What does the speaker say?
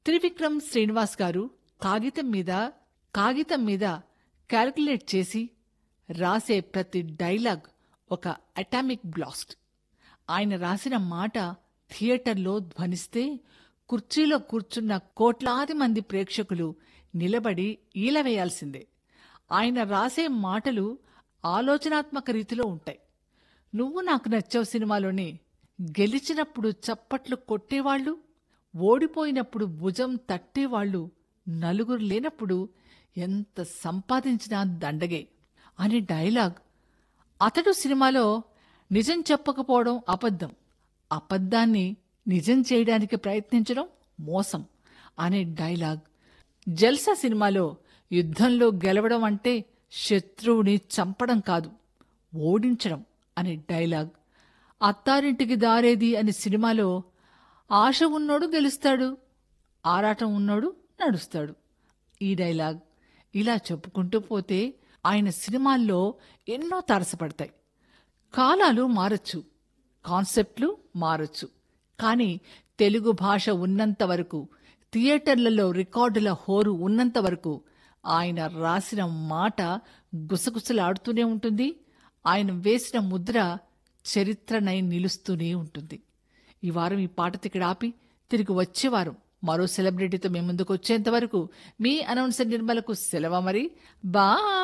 త్రివిక్రమ్ శ్రీనివాస్ గారు కాగితం మీద కాగితం మీద క్యాల్కులేట్ చేసి రాసే ప్రతి డైలాగ్ ఒక అటామిక్ బ్లాస్ట్ ఆయన రాసిన మాట థియేటర్లో ధ్వనిస్తే కుర్చీలో కూర్చున్న కోట్లాది మంది ప్రేక్షకులు నిలబడి ఈలవేయాల్సిందే ఆయన రాసే మాటలు ఆలోచనాత్మక రీతిలో ఉంటాయి నువ్వు నాకు నచ్చావు సినిమాలోని గెలిచినప్పుడు చప్పట్లు కొట్టేవాళ్ళు ఓడిపోయినప్పుడు భుజం తట్టేవాళ్ళు నలుగురు లేనప్పుడు ఎంత సంపాదించినా దండగే అనే డైలాగ్ అతడు సినిమాలో నిజం చెప్పకపోవడం అబద్ధం అబద్ధాన్ని నిజం చేయడానికి ప్రయత్నించడం మోసం అనే డైలాగ్ జల్సా సినిమాలో యుద్ధంలో గెలవడం అంటే శత్రువుని చంపడం కాదు ఓడించడం అనే డైలాగ్ అత్తారింటికి దారేది అనే సినిమాలో ఆశ ఉన్నోడు గెలుస్తాడు ఆరాటం ఉన్నోడు నడుస్తాడు ఈ డైలాగ్ ఇలా చెప్పుకుంటూ పోతే ఆయన సినిమాల్లో ఎన్నో తారసపడతాయి కాలాలు మారచ్చు కాన్సెప్ట్లు మారచ్చు కానీ తెలుగు భాష ఉన్నంత వరకు థియేటర్లలో రికార్డుల హోరు ఉన్నంత వరకు ఆయన రాసిన మాట గుసగుసలాడుతూనే ఉంటుంది ఆయన వేసిన ముద్ర చరిత్రనై నిలుస్తూనే ఉంటుంది ఈ వారం ఈ పాట తిక్కడ ఆపి తిరిగి వచ్చే వారం మరో సెలబ్రిటీతో మేము ముందుకు వచ్చేంత వరకు మీ అనౌన్సర్ నిర్మలకు సెలవు మరి బా